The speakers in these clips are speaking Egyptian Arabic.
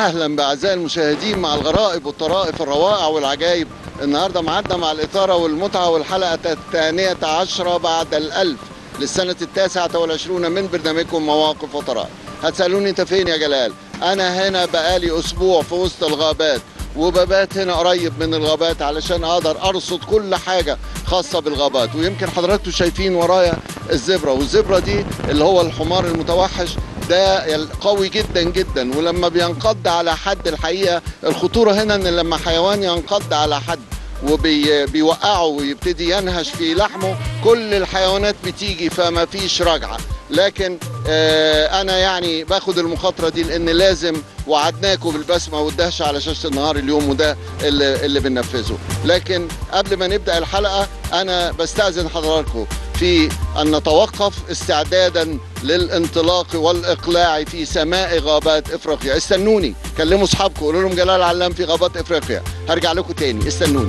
اهلا باعزائي المشاهدين مع الغرائب والطرائف الروائع والعجائب النهارده معدنا مع الاثاره والمتعه والحلقه الثانيه عشره بعد الالف للسنه التاسعه والعشرون من برنامجكم مواقف وطرائف هتسالوني انت فين يا جلال انا هنا بقالي اسبوع في وسط الغابات وببات هنا قريب من الغابات علشان اقدر ارصد كل حاجه خاصه بالغابات ويمكن حضراتكم شايفين ورايا الزبره والزبره دي اللي هو الحمار المتوحش ده قوي جدا جدا ولما بينقض على حد الحقيقه الخطوره هنا ان لما حيوان ينقض على حد وبيوقعه ويبتدي ينهش في لحمه كل الحيوانات بتيجي فما فيش رجعه لكن آه انا يعني باخد المخاطره دي لان لازم وعدناكم بالبسمه والدهشه على شاشه النهار اليوم وده اللي, اللي بننفذه لكن قبل ما نبدا الحلقه انا بستاذن حضراتكم في ان نتوقف استعدادا للانطلاق والاقلاع في سماء غابات افريقيا استنوني كلموا اصحابكم قولوا لهم جلال علام في غابات افريقيا هرجع لكم تاني استنوني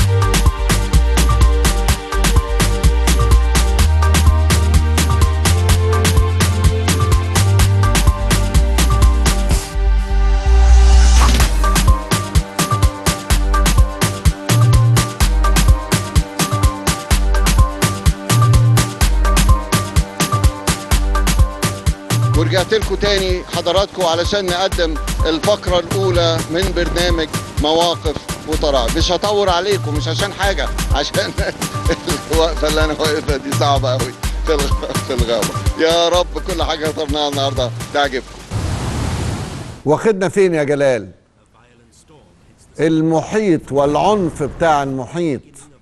ورجعت لكم تاني حضراتكم علشان نقدم الفقرة الأولى من برنامج مواقف وطرائف مش هطور عليكم مش عشان حاجة عشان الوقفة اللي أنا واقفها دي صعبة أوي في في الغابة يا رب كل حاجة اخترناها النهاردة تعجبكم واخدنا فين يا جلال؟ المحيط والعنف بتاع المحيط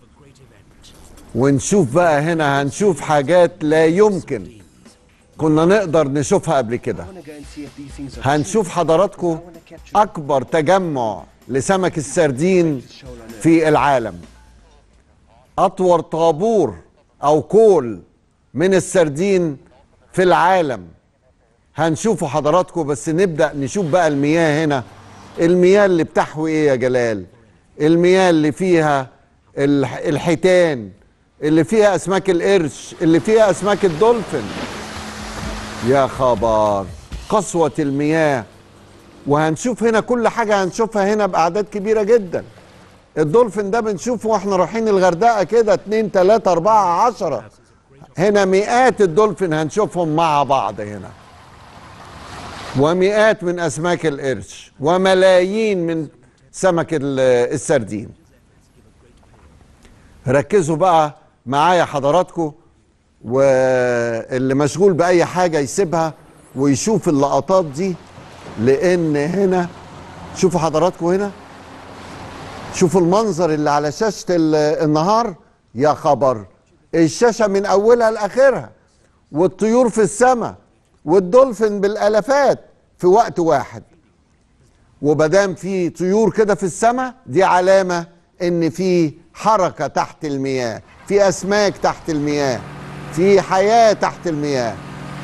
ونشوف بقى هنا هنشوف حاجات لا يمكن كنا نقدر نشوفها قبل كده هنشوف حضراتكم اكبر تجمع لسمك السردين في العالم اطول طابور او كول من السردين في العالم هنشوفه حضراتكم بس نبدا نشوف بقى المياه هنا المياه اللي بتحوي ايه يا جلال المياه اللي فيها الحيتان اللي فيها اسماك القرش اللي فيها اسماك الدولفين يا خبر قسوة المياه وهنشوف هنا كل حاجة هنشوفها هنا بأعداد كبيرة جدا الدولفين ده بنشوفه واحنا رايحين الغردقة كده اتنين تلاتة أربعة عشرة هنا مئات الدولفين هنشوفهم مع بعض هنا ومئات من أسماك القرش وملايين من سمك السردين ركزوا بقى معايا حضراتكم واللي مشغول بأي حاجة يسيبها ويشوف اللقطات دي لأن هنا شوفوا حضراتكم هنا شوفوا المنظر اللي على شاشة النهار يا خبر الشاشة من أولها لآخرها والطيور في السماء والدولفين بالالافات في وقت واحد ومادام في طيور كده في السماء دي علامه ان في حركه تحت المياه في اسماك تحت المياه في حياه تحت المياه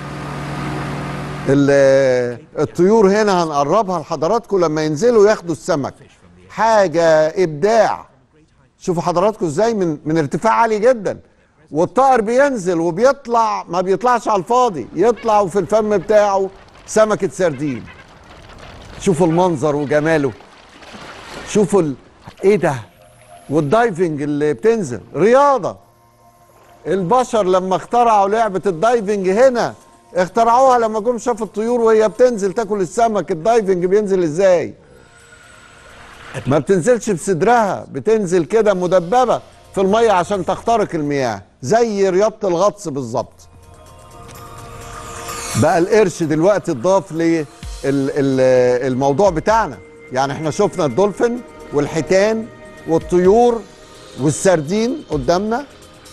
ال- الطيور هنا هنقربها لحضراتكم لما ينزلوا ياخدوا السمك حاجه ابداع شوفوا حضراتكم ازاي من من ارتفاع عالي جدا والطائر بينزل وبيطلع ما بيطلعش على الفاضي يطلع وفي الفم بتاعه سمكة سردين شوفوا المنظر وجماله شوفوا ال... ايه ده والدايفنج اللي بتنزل رياضة البشر لما اخترعوا لعبة الدايفنج هنا اخترعوها لما جم شافوا الطيور وهي بتنزل تاكل السمك الدايفنج بينزل ازاي ما بتنزلش بصدرها بتنزل كده مدببة في المية عشان تخترق المياه زي رياضة الغطس بالظبط بقى القرش دلوقتي اتضاف للموضوع بتاعنا يعني احنا شفنا الدولفين والحيتان والطيور والسردين قدامنا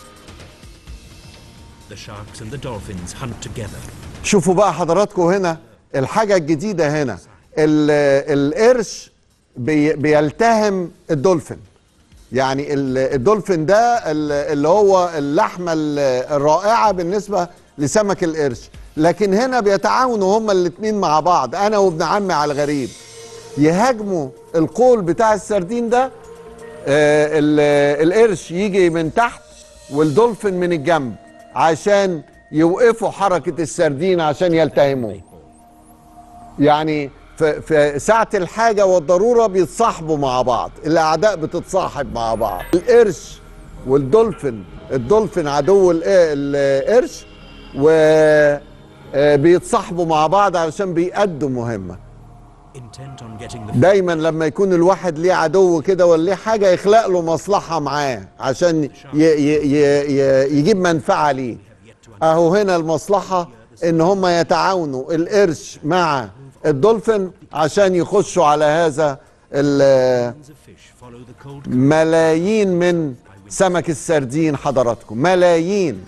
The sharks and the dolphins hunt together. شوفوا بقى حضراتكم هنا الحاجة الجديدة هنا ال- القرش بي بيلتهم الدولفين يعني ال- الدولفين ده ال- اللي هو اللحمة ال- الرائعة بالنسبة لسمك القرش لكن هنا بيتعاونوا هما الاتنين مع بعض انا وابن عمي على الغريب يهاجموا القول بتاع السردين ده آه، ال- القرش يجي من تحت والدولفين من الجنب عشان يوقفوا حركة السردين عشان يلتهموه يعني في, في ساعة الحاجة والضرورة بيتصاحبوا مع بعض الأعداء بتتصاحب مع بعض القرش والدولفين الدولفين عدو ال- القرش و آه، بيتصاحبوا مع بعض علشان بيأدوا مهمة Intent on getting the دايما لما يكون الواحد ليه عدو كده ولا ليه حاجة يخلق له مصلحة معاه عشان ي ي ي ي يجيب منفعة ليه اهو هنا المصلحة ان هم يتعاونوا القرش مع الدولفين عشان يخشوا على هذا ال- of fish follow the cold ملايين من سمك السردين حضراتكم ملايين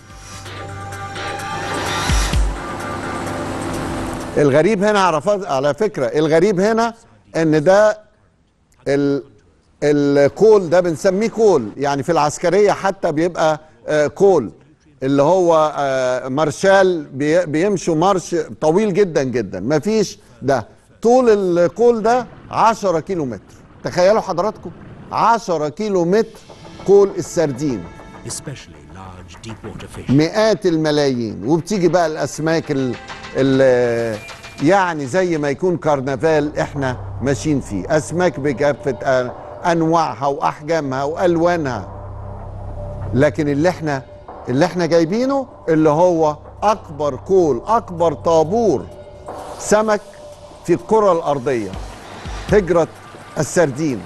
الغريب هنا عرفات على فكرة الغريب هنا ان ده ال الكول ده بنسميه كول يعني في العسكرية حتى بيبقى آه، كول اللي هو آه، مارشال بي- بيمشوا مارش طويل جدا جدا مفيش ده طول الكول ده 10 كيلو متر تخيلوا حضراتكم 10 كيلو متر كول السردين especially large deep water fish. مئات الملايين وبتيجي بقى الاسماك ال ال يعني زي ما يكون كرنفال احنا ماشيين فيه اسماك بكافه أ- انواعها واحجامها والوانها لكن اللي احنا اللي احنا جايبينه اللي هو اكبر كول اكبر طابور سمك في الكره الارضيه هجره السردين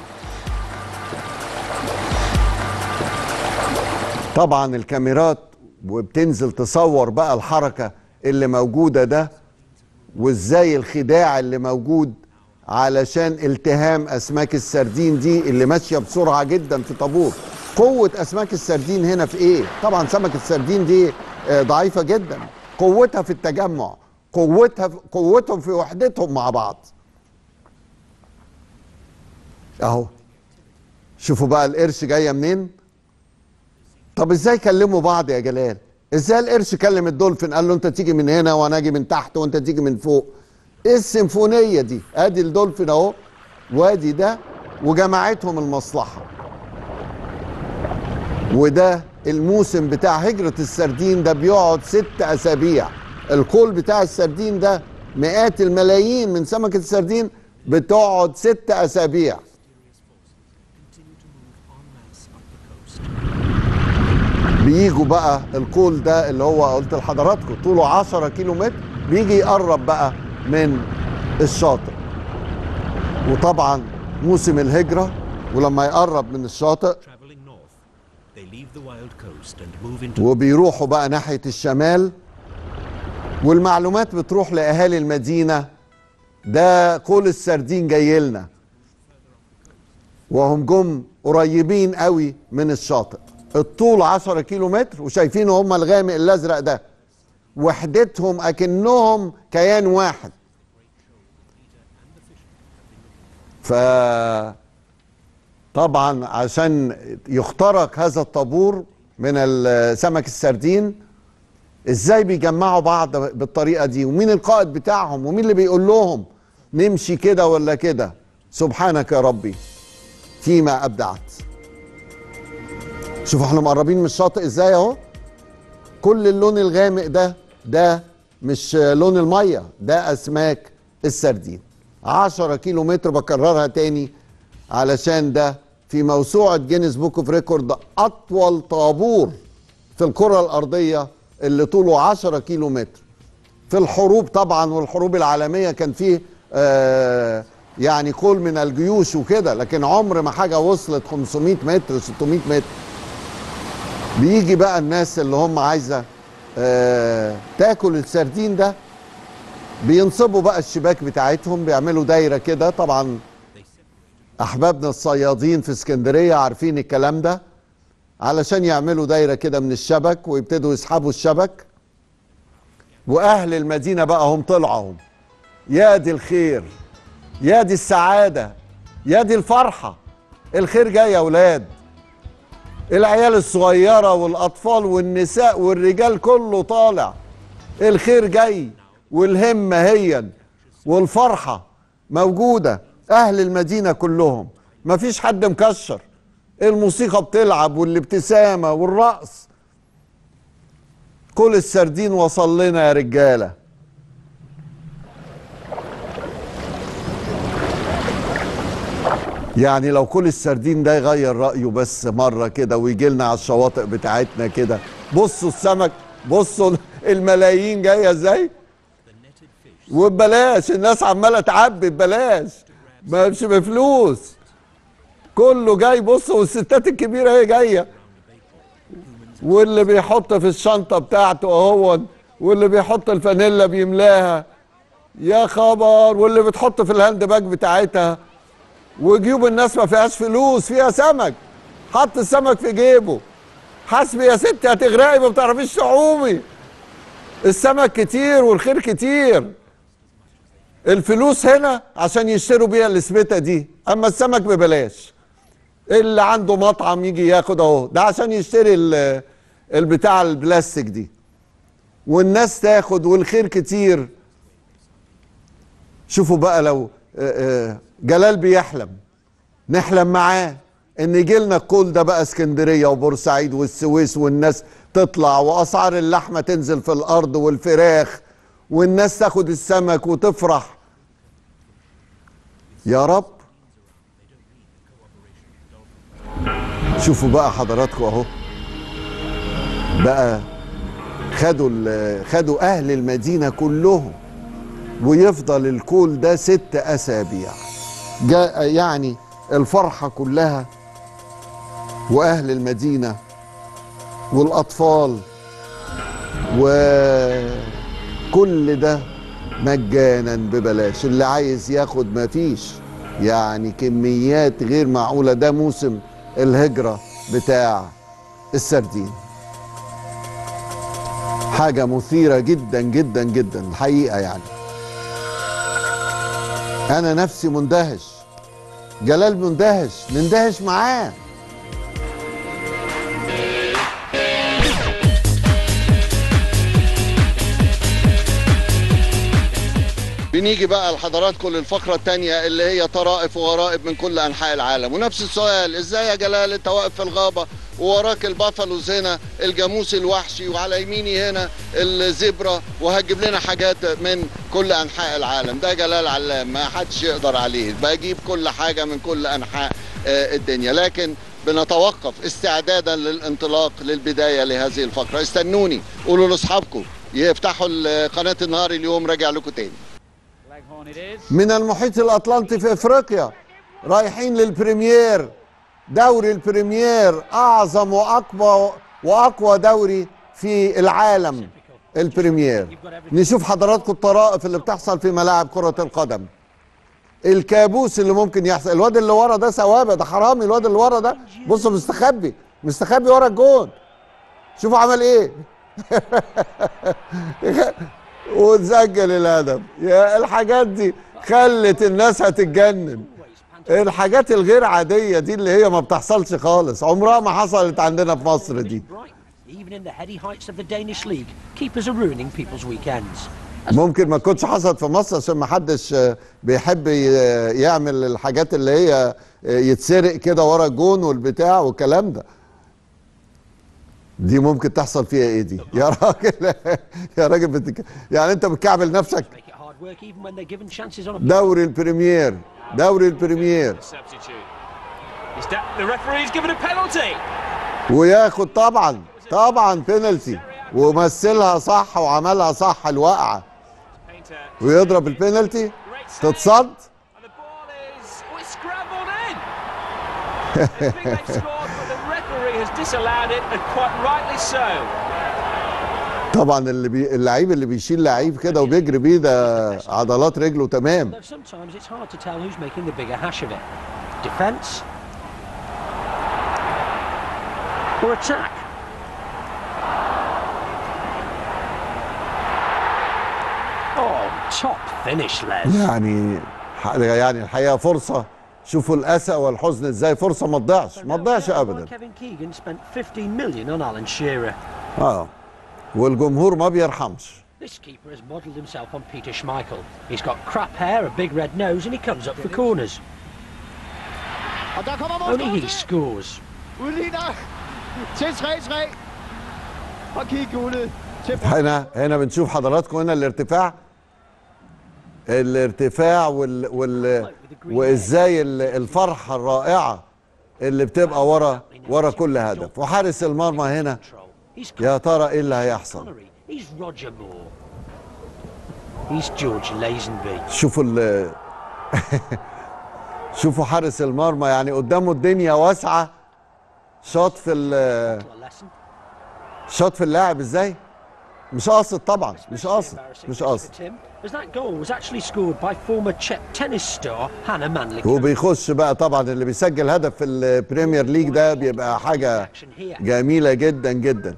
طبعا الكاميرات وبتنزل تصور بقى الحركة اللي موجودة ده وازاي الخداع اللي موجود علشان التهام اسماك السردين دي اللي ماشية بسرعة جدا في طابور قوة اسماك السردين هنا في ايه طبعا سمك السردين دي آه، ضعيفة جدا قوتها في التجمع قوتها في قوتهم في وحدتهم مع بعض اهو شوفوا بقى القرش جايه منين طب ازاي كلموا بعض يا جلال ازاي القرش كلم الدولفين قال له انت تيجي من هنا وانا اجي من تحت وانت تيجي من فوق ايه السيمفونيه دي ادي الدولفين اهو وادي ده وجمعتهم المصلحه وده الموسم بتاع هجرة السردين ده بيقعد ست أسابيع الكول بتاع السردين ده مئات الملايين من سمكة السردين بتقعد ست أسابيع بيجوا بقى الكول ده اللي هو قلت لحضراتكم طوله 10 كيلو متر بيجي يقرب بقى من الشاطئ وطبعا موسم الهجرة ولما يقرب من الشاطئ Traveling north, they leave the wild coast and move into وبيروحوا بقى ناحية الشمال والمعلومات بتروح لأهالي المدينة ده كل السردين جاي لنا وهم جم قريبين قوي من الشاطئ الطول 10 كيلو متر وشايفين هم الغامق الازرق ده وحدتهم اكنهم كيان واحد ف طبعا عشان يخترق هذا الطابور من ال- سمك السردين ازاي بيجمعوا بعض بالطريقه دي ومين القائد بتاعهم ومين اللي بيقول لهم نمشي كده ولا كده سبحانك يا ربي فيما ابدعت شوفوا احنا مقربين من الشاطئ ازاي اهو كل اللون الغامق ده ده مش لون الميه ده اسماك السردين عشرة كيلو متر بكررها تاني علشان ده في موسوعة جينيس بوك اوف ريكورد أطول طابور في الكرة الأرضية اللي طوله 10 كيلو متر في الحروب طبعا والحروب العالمية كان فيه آه يعني كل من الجيوش وكده لكن عمر ما حاجة وصلت 500 متر 600 متر بيجي بقى الناس اللي هم عايزة آه تاكل السردين ده بينصبوا بقى الشباك بتاعتهم بيعملوا دايرة كده طبعا احبابنا الصيادين في اسكندريه عارفين الكلام ده علشان يعملوا دايره كده من الشبك ويبتدوا يسحبوا الشبك واهل المدينه بقى هم طلعوا يا دي الخير يا دي السعاده يا دي الفرحه الخير جاي يا اولاد العيال الصغيره والاطفال والنساء والرجال كله طالع الخير جاي والهمه هي والفرحه موجوده اهل المدينه كلهم مفيش حد مكشر الموسيقى بتلعب والابتسامه والرقص كل السردين وصل لنا يا رجاله يعني لو كل السردين ده يغير رأيه بس مرة كده ويجي لنا على الشواطئ بتاعتنا كده بصوا السمك بصوا الملايين جاية ازاي وببلاش الناس عمالة تعبي ببلاش ما مش بفلوس كله جاي بصوا والستات الكبيرة هي جاية واللي بيحط في الشنطة بتاعته اهو واللي بيحط الفانيلا بيملاها يا خبر واللي بتحط في الهاند باج بتاعتها وجيوب الناس ما فيهاش فلوس فيها سمك حط السمك في جيبه حسبي يا ستي هتغرقي ما بتعرفيش تعومي السمك كتير والخير كتير الفلوس هنا عشان يشتروا بيها الاسمته دي اما السمك ببلاش اللي عنده مطعم يجي ياخد اهو ده عشان يشتري ال- البتاع البلاستيك دي والناس تاخد والخير كتير شوفوا بقى لو آه، آه، جلال بيحلم نحلم معاه ان يجي لنا الكل ده بقى اسكندريه وبورسعيد والسويس والناس تطلع واسعار اللحمه تنزل في الارض والفراخ والناس تاخد السمك وتفرح يا رب شوفوا بقى حضراتكم اهو بقى خدوا ال- خدوا اهل المدينه كلهم ويفضل الكول ده ست اسابيع جاء يعني الفرحه كلها واهل المدينه والاطفال وكل ده مجانا ببلاش اللي عايز ياخد مفيش يعني كميات غير معقوله ده موسم الهجره بتاع السردين حاجه مثيره جدا جدا جدا الحقيقه يعني انا نفسي مندهش جلال مندهش مندهش معاه بنيجي بقى لحضراتكم للفقرة التانية اللي هي طرائف وغرائب من كل أنحاء العالم ونفس السؤال إزاي يا جلال أنت واقف في الغابة ووراك البافلوز هنا الجاموس الوحشي وعلى يميني هنا الزبرة وهتجيب لنا حاجات من كل أنحاء العالم ده جلال علام ما حدش يقدر عليه بجيب كل حاجة من كل أنحاء آه، الدنيا لكن بنتوقف استعدادا للانطلاق للبداية لهذه الفقرة استنوني قولوا لأصحابكم يفتحوا ال- قناة النهار اليوم راجع لكم تاني Leghorn it is. من المحيط الاطلنطي في افريقيا رايحين للبريمير دوري البريمير اعظم واقوى واقوى دوري في العالم البريمير نشوف حضراتكم الطرائف اللي بتحصل في ملاعب كرة القدم الكابوس اللي ممكن يحصل الواد اللي ورا ده سوابق ده حرامي الواد اللي ورا ده بصوا مستخبي مستخبي ورا الجون شوفوا عمل ايه وتسجل الهدف يا الحاجات دي خلت الناس هتتجنن الحاجات الغير عادية دي اللي هي ما بتحصلش خالص عمرها ما حصلت عندنا في مصر دي Bright, even in the heady heights of the Danish league, keepers are ruining people's weekends. ممكن ما تكونش حصلت في مصر عشان ما حدش آه، بيحب ي- يعمل الحاجات اللي هي آه، يتسرق كده ورا الجون والبتاع والكلام ده دي ممكن تحصل فيها ايه دي يا راجل يا راجل بتك... يعني انت بتكعبل نفسك Make it hard work even when they're given chances on a دوري البريمير دوري البريمير substitute. Is that the referee's given a penalty? وياخد طبعا طبعا بينالتي ومثلها صح وعملها صح الوقعه Painter. ويضرب البينالتي تتصد And the ball is oh, it's scrambled in. They think they've scored, but the referee has disallowed it, and quite rightly so. طبعا اللي بي... اللعيب اللي بيشيل لعيب كده وبيجري بيه ده عضلات رجله تمام Though sometimes it's hard to tell who's making the bigger hash of it. Defence or attack. Oh, top finish, Les. يعني ح- يعني الحقيقه فرصه شوفوا الاسى والحزن ازاي فرصه ما تضيعش ما تضيعش ابدا Kevin Keegan spent 15 million on Alan Shearer. اه والجمهور ما بيرحمش This keeper has modelled himself on Peter Schmeichel. He's got crap hair, a big red nose, and he comes up for corners. Og der kommer Only he målscorer scores. Udligner til 3-3. Og kig guldet til هنا هنا بنشوف حضراتكم هنا الارتفاع الارتفاع وال وال وازاي ال- الفرحه الرائعه اللي بتبقى ورا ورا كل هدف وحارس المرمى هنا He's يا ترى ايه اللي هيحصل Connery. He's Roger Moore. He's George Lazenby. شوفوا ال شوفوا حارس المرمى يعني قدامه الدنيا واسعه شاط في ال- A lesson. شاط في اللاعب ازاي مش قاصد طبعا مش Especially قاصد embarrassing مش for قاصد Tim, as that goal was actually scored by former Czech tennis star Hannah Manley. وبيخش بقى طبعا اللي بيسجل هدف في البريمير ليج ده بيبقى حاجه جميله جدا جدا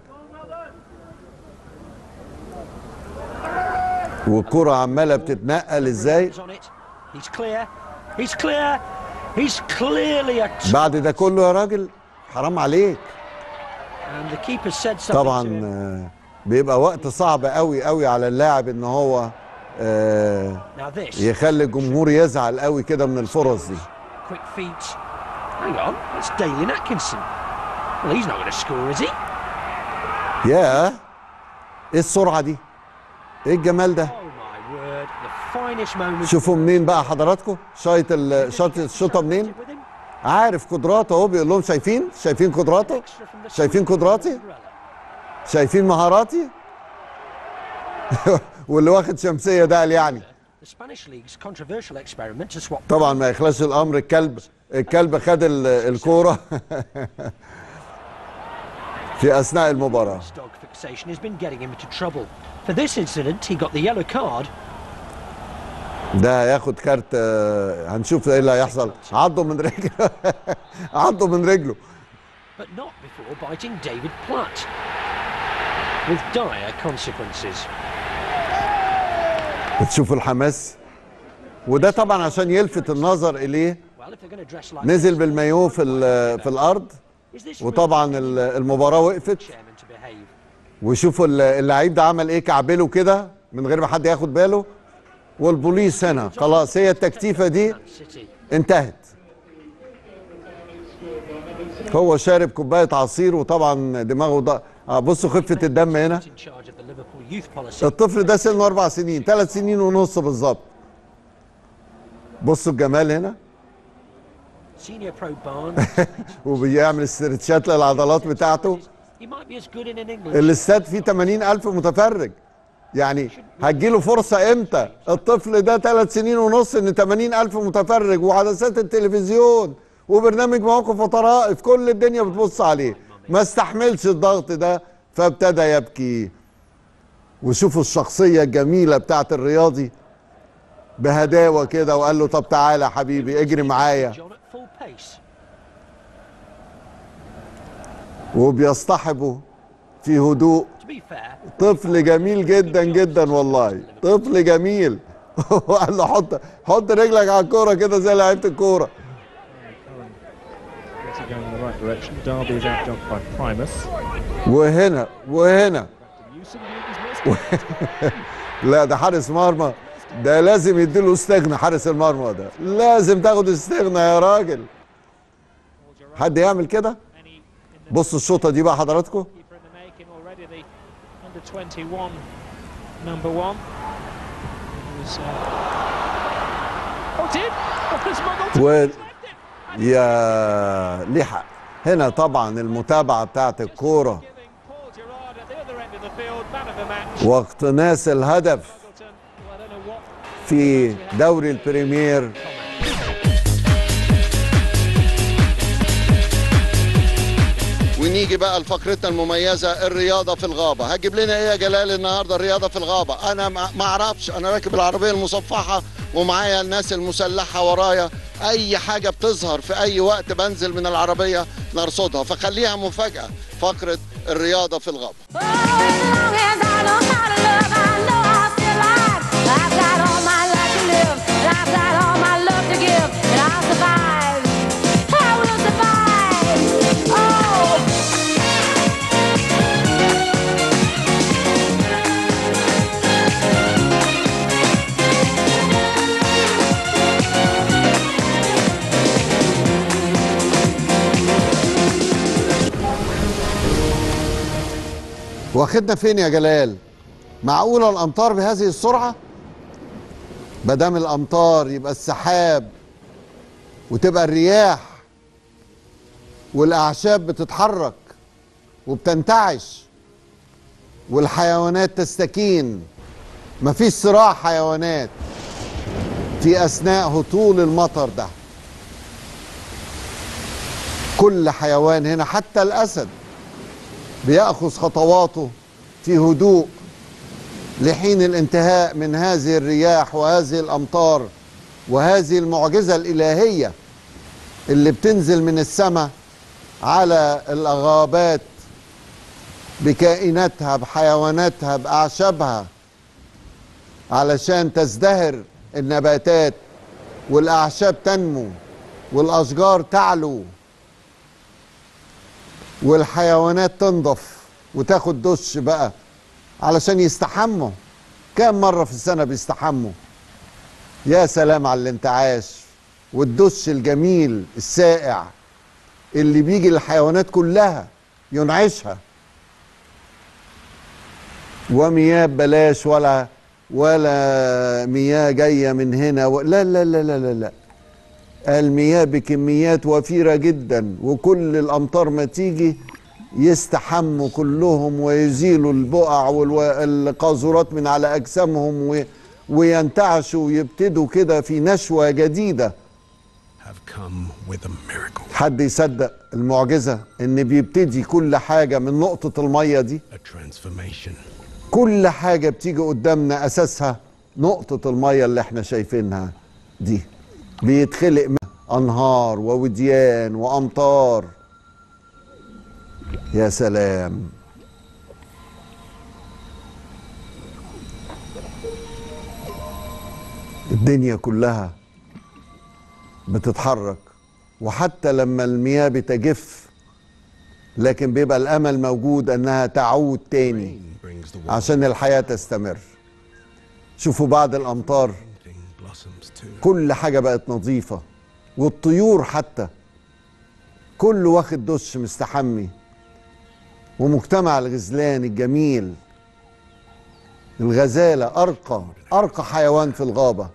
والكرة عمالة بتتنقل ازاي on it. He's clear. He's clear. He's clearly a. بعد ده كله يا راجل حرام عليك And the keeper said something to طبعا him. آه، بيبقى وقت صعب قوي قوي على اللاعب ان هو آه، Now this يخلي الجمهور يزعل قوي كده من الفرص دي quick feet. Hang on, it's Dalian Atkinson. Well, he's not going to score, is he? يا ايه السرعة دي ايه الجمال ده Oh my word! The finest moment. شوفوا منين بقى حضراتكم شايط ال- شاط الشوطه منين With him. عارف قدراته اهو بيقول لهم شايفين شايفين قدراته Extra from the شايفين sweep. قدراتي Umbrella. شايفين مهاراتي واللي واخد شمسيه ده قال يعني The Spanish league's controversial experiment to swap طبعا ما يخلاش الامر الكلب الكلب خد ال- الكوره في اثناء المباراه This dog fixation has been getting him into trouble. For this incident, he got the yellow card. ده هياخد كارت آه، هنشوف ايه اللي هيحصل عضه من رجله عضه من رجله but not before biting David Platt, with dire consequences. بتشوفوا الحماس وده طبعا عشان يلفت النظر اليه Well, if they're going to dress like نزل this, بالمايوه في ال- في الارض is this وطبعا really ال- المباراه وقفت chairman to behave? وشوفوا ال- اللعيب ده عمل ايه كعبله كده من غير ما حد ياخد باله والبوليس هنا خلاص هي التكتيفه دي Man City. انتهت هو شارب كوبايه عصير وطبعا دماغه ده آه بصوا خفه الدم هنا in charge of the Liverpool youth policy. الطفل ده سنه اربع سنين ثلاث سنين ونص بالظبط بصوا الجمال هنا Senior pro Barnes. وبيعمل استرتشات للعضلات بتاعته he might be as good in an English. الاستاد فيه 80 ألف متفرج يعني هتجيله فرصة امتى الطفل ده ثلاث سنين ونص ان 80 ألف متفرج وعدسات التلفزيون وبرنامج مواقف وطرائف كل الدنيا بتبص عليه ما استحملش الضغط ده فابتدى يبكي وشوفوا الشخصية الجميلة بتاعت الرياضي بهداوة كده وقال له طب تعالى يا حبيبي اجري معايا John at full pace. وبيصطحبه في هدوء To be fair, طفل جميل جدا جدا والله طفل جميل وقال له حط حط رجلك على الكوره كده زي لعيبه الكوره It's going in the right direction. Derby is outjumped by Primus. وهنا وهنا Newsom who is missed. لا ده حارس مرمى ده لازم يديله استغنى حارس المرمى ده لازم تاخد استغنى يا راجل حد يعمل كده Any in the بصوا الشوطه دي بقى حضراتكم keeper in the making already. The under 21 number one. Who's, uh... Oh, did? Oh, it's Muggleton. و... He's left it. يا ليه حق هنا طبعا المتابعه بتاعت الكوره Giving Paul Gerrard at the other end of the field man of the match. واقتناص الهدف Muggleton, who I don't know what في دوري البريمير ونيجي بقى لفقرتنا المميزه الرياضه في الغابه هجيب لنا ايه يا جلال النهارده الرياضه في الغابه انا ما ما اعرفش انا راكب العربيه المصفحه ومعايا الناس المسلحه ورايا اي حاجه بتظهر في اي وقت بنزل من العربيه نرصدها فخليها مفاجاه فقره الرياضه في الغابه Oh, as long as I know how to love, I know I'll still alive. I've got all my life to live, and I've got all my love to give, and I'll survive. I will survive. Oh. واخدنا فين يا جلال معقولة الأمطار بهذه السرعة مادام الامطار يبقى السحاب وتبقى الرياح والاعشاب بتتحرك وبتنتعش والحيوانات تستكين مفيش صراع حيوانات في اثناء هطول المطر ده كل حيوان هنا حتى الاسد بياخذ خطواته في هدوء لحين الانتهاء من هذه الرياح وهذه الامطار وهذه المعجزه الالهيه اللي بتنزل من السماء على الغابات بكائناتها بحيواناتها باعشابها علشان تزدهر النباتات والاعشاب تنمو والاشجار تعلو والحيوانات تنضف وتاخد دش بقى علشان يستحموا كم مرة في السنة بيستحموا يا سلام على الانتعاش والدش الجميل السائع اللي بيجي للحيوانات كلها ينعشها ومياه بلاش ولا ولا مياه جاية من هنا و... لا لا لا لا لا لا المياه بكميات وفيرة جدا وكل الأمطار ما تيجي يستحموا كلهم ويزيلوا البقع والقاذورات من على أجسامهم و... وينتعشوا ويبتدوا كده في نشوة جديدة have come with a miracle, حد يصدق المعجزة إن بيبتدي كل حاجة من نقطة المية دي a transformation. كل حاجة بتيجي قدامنا أساسها نقطة المية اللي احنا شايفينها دي بيتخلق منها أنهار ووديان وأمطار يا سلام الدنيا كلها بتتحرك وحتى لما المياه بتجف لكن بيبقى الأمل موجود أنها تعود تاني Rain brings the عشان الحياة تستمر شوفوا بعد الأمطار thing blossoms too. كل حاجة بقت نظيفة والطيور حتى كله واخد دش مستحمي ومجتمع الغزلان الجميل الغزالة أرقى أرقى حيوان في الغابة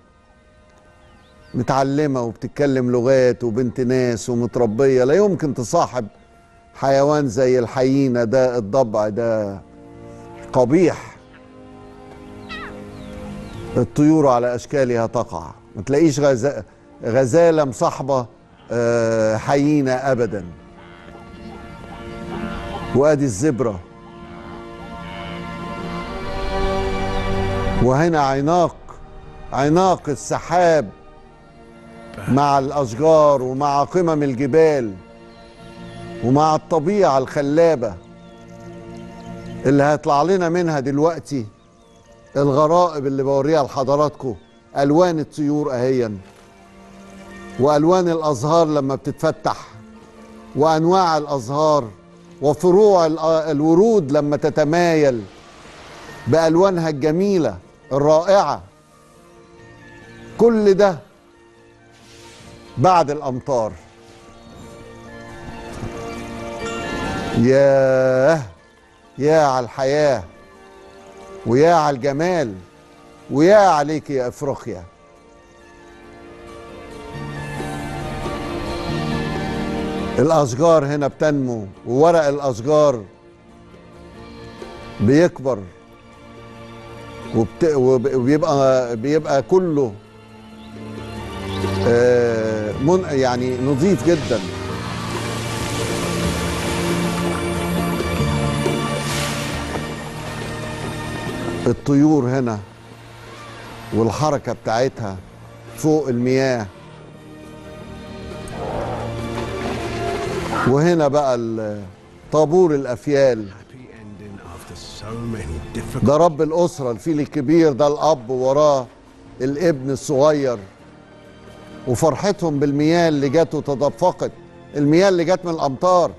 متعلمة وبتتكلم لغات وبنت ناس ومتربية لا يمكن تصاحب حيوان زي الحيينة ده الضبع ده قبيح الطيور على اشكالها تقع ما تلاقيش غزا... غزاله مصاحبه آه، حيينه ابدا وادي الزبره وهنا عناق عناق السحاب مع الاشجار ومع قمم الجبال ومع الطبيعه الخلابه اللي هيطلع لنا منها دلوقتي الغرائب اللي بوريها لحضراتكم الوان الطيور اهيا والوان الازهار لما بتتفتح وانواع الازهار وفروع ال- الورود لما تتمايل بالوانها الجميله الرائعه كل ده بعد الامطار ياه يا على الحياه ويا على الجمال ويا عليك يا افريقيا الاشجار هنا بتنمو وورق الاشجار بيكبر وبت... وب- وبيبقى بيبقى كله آه، من... يعني نظيف جدا الطيور هنا والحركة بتاعتها فوق المياه وهنا بقى ال- طابور الأفيال Happy ending after so many difficult. ده رب الأسرة الفيل الكبير ده الأب وراه الابن الصغير وفرحتهم بالمياه اللي جت وتدفقت المياه اللي جت من الأمطار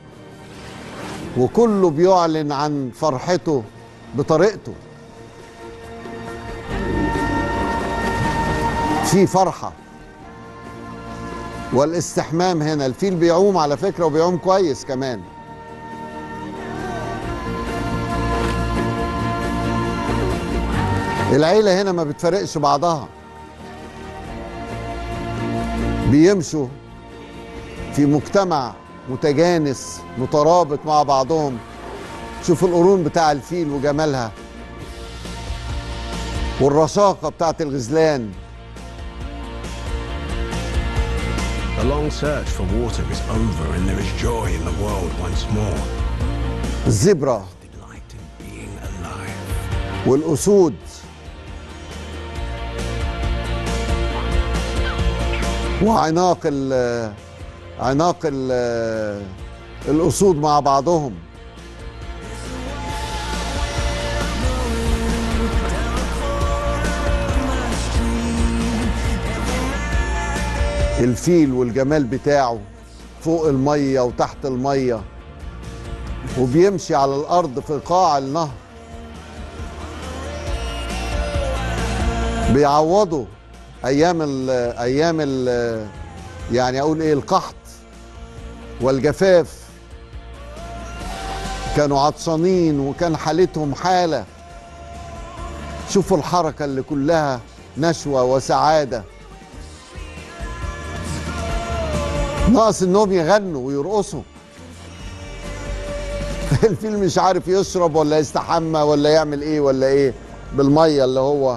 وكله بيعلن عن فرحته بطريقته في فرحة والاستحمام هنا الفيل بيعوم على فكرة وبيعوم كويس كمان العيلة هنا ما بتفرقش بعضها بيمشوا في مجتمع متجانس مترابط مع بعضهم شوف القرون بتاع الفيل وجمالها والرشاقة بتاعت الغزلان The long search for water is over and there is joy in the world once more. الزبرة Delight in being alive. والأسود وعناق ال عناق ال الأسود مع بعضهم الفيل والجمال بتاعه فوق المية وتحت المية وبيمشي على الأرض في قاع النهر بيعوضوا ايام ال ايام ال يعني اقول ايه القحط والجفاف كانوا عطشانين وكان حالتهم حاله شوفوا الحركه اللي كلها نشوه وسعاده ناقص انهم يغنوا ويرقصوا الفيل مش عارف يشرب ولا يستحمى ولا يعمل ايه ولا ايه بالميه اللي هو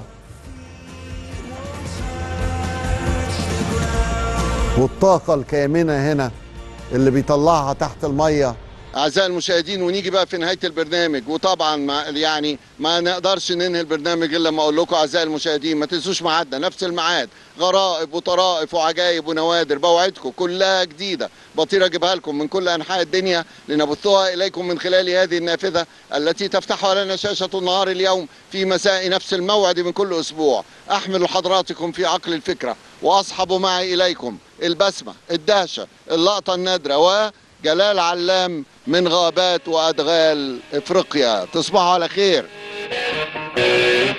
والطاقة الكامنة هنا اللي بيطلعها تحت المية أعزائي المشاهدين ونيجي بقى في نهاية البرنامج وطبعا ما يعني ما نقدرش ننهي البرنامج إلا لما أقول لكم أعزائي المشاهدين ما تنسوش ميعادنا نفس الميعاد غرائب وطرائف وعجائب ونوادر بوعدكم كلها جديدة بطير أجيبها لكم من كل أنحاء الدنيا لنبثها إليكم من خلال هذه النافذة التي تفتحها لنا شاشة النهار اليوم في مساء نفس الموعد من كل أسبوع أحمل حضراتكم في عقل الفكرة وأصحب معي إليكم البسمة الدهشة اللقطة النادرة وجلال علام من غابات وأدغال إفريقيا تصبحوا على خير